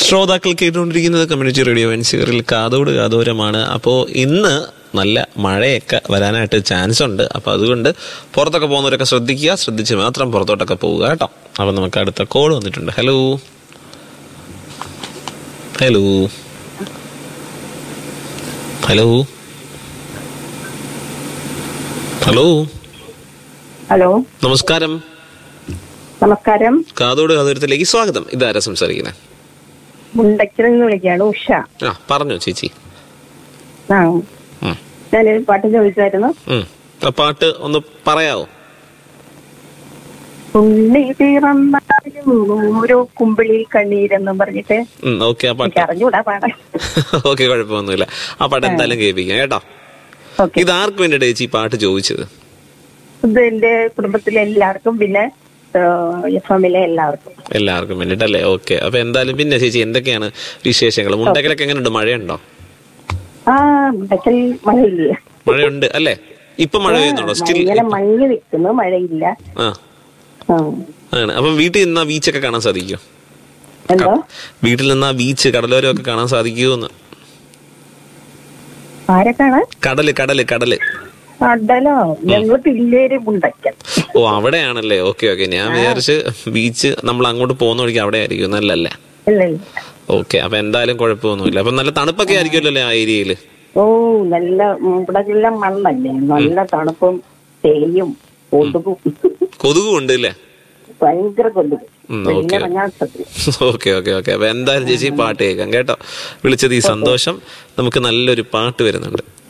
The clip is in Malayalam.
ശ്രോതാക്കൾ കേട്ടുകൊണ്ടിരിക്കുന്നത് കമ്മ്യൂണിറ്റി റേഡിയോ വെൻസിയറിൽ കാതോട് കാതോരമാണ് അപ്പോൾ ഇന്ന് നല്ല മഴയൊക്കെ വരാനായിട്ട് ചാൻസ് ഉണ്ട് അപ്പോൾ അതുകൊണ്ട് പുറത്തൊക്കെ പോകുന്നവരൊക്കെ ശ്രദ്ധിക്കുക ശ്രദ്ധിച്ച് മാത്രം പുറത്തോട്ടൊക്കെ പോവുക കേട്ടോ അപ്പം നമുക്ക് അടുത്ത കോൾ വന്നിട്ടുണ്ട് hello hello hello hello hello നമസ്കാരം നമസ്കാരം കാതോട് കാതോരത്തിലേക്ക് സ്വാഗതം ഇതാരാ സംസാരിക്കുന്നത് മുണ്ടയ്ക്കൽ നിന്ന് വിളിക്കുകയാണ് ഉഷ ആ പറഞ്ഞോ ചേച്ചി ആ ഉം. ഞാനൊരു പാട്ട് ചോദിച്ചായിരുന്നു ഉം. ആ പാട്ട് ഒന്ന് പറയാവോ ഉണ്ണി തീറന്നാലും ഓരോ കുമ്പിളി കണ്ണീരെന്നും പറഞ്ഞിട്ട് ഓക്കെ ആ പാട്ട് എനിക്ക് അറിഞ്ഞൂടാ പാടാൻ ഓക്കെ കുഴപ്പമൊന്നുമില്ല ആ പാട്ട് എന്തായാലും കേൾപ്പിക്കാം കേട്ടോ ഓക്കെ ഇത് ആർക്ക് വേണ്ടിയിട്ട് ചേച്ചി ഈ പാട്ട് ചോദിച്ചത് ഇത് എന്റെ കുടുംബത്തിലെ എല്ലാവർക്കും പിന്നെ എഫ് എമ്മിലെ എല്ലാവർക്കും എല്ലാവർക്കും വേണ്ടിട്ടല്ലേ ഓക്കെ അപ്പൊ എന്തായാലും പിന്നെ ചേച്ചി എന്തൊക്കെയാണ് വിശേഷങ്ങൾ മുണ്ടക്കലൊക്കെ എങ്ങനെയുണ്ട് മഴയുണ്ടോ ആ മുണ്ടയ്ക്കൽ മഴയില്ല മഴയുണ്ട് അല്ലേ ഇപ്പൊ മഴ പെയ്യുന്നുണ്ടോ സ്റ്റിൽ ഇങ്ങനെ മഞ്ഞ് നിൽക്കുന്നു മഴയില്ല ആ ആ. ആണ് അപ്പം വീട്ടിൽ നിന്നാ ബീച്ചൊക്കെ കാണാൻ സാധിക്കുമോ എന്തോ വീട്ടിൽ നിന്നാ ബീച്ച് കടലോരം ഒക്കെ കാണാൻ സാധിക്കുമോ എന്ന് ആരൊക്കെയാണ് കടല് കടല് കടല് അടലോ ഞങ്ങൾ പിള്ളേര് മുണ്ടയ്ക്കൽ ഓ അവിടെയാണല്ലേ ഓക്കെ ഓക്കെ ഞാൻ വിചാരിച്ച് ബീച്ച് നമ്മൾ അങ്ങോട്ട് പോകുന്ന വഴിക്ക് അവിടെ ആയിരിക്കും നല്ലല്ലേ ഇല്ല ഇല്ല ഓക്കെ അപ്പൊ എന്തായാലും കുഴപ്പമൊന്നുമില്ല അപ്പൊ നല്ല തണുപ്പൊക്കെ ആയിരിക്കുമല്ലോ ആ ഏരിയയില് ഓ നല്ല ഇവിടെ എല്ലാം മണ്ണല്ലേ നല്ല തണുപ്പും തേയും കൊതുകും കൊതുകും ഉണ്ട് അല്ലേ ഭയങ്കര കൊതുക് ഉം, ഓക്കേ. വെയിലിറങ്ങാൻ പറ്റില്ല. ഓക്കെ ഓക്കെ ഓക്കെ അപ്പൊ എന്തായാലും ചേച്ചി പാട്ട് കേൾക്കാം കേട്ടോ വിളിച്ചത് ഈ സന്തോഷം നമുക്ക് നല്ലൊരു പാട്ട് വരുന്നുണ്ട്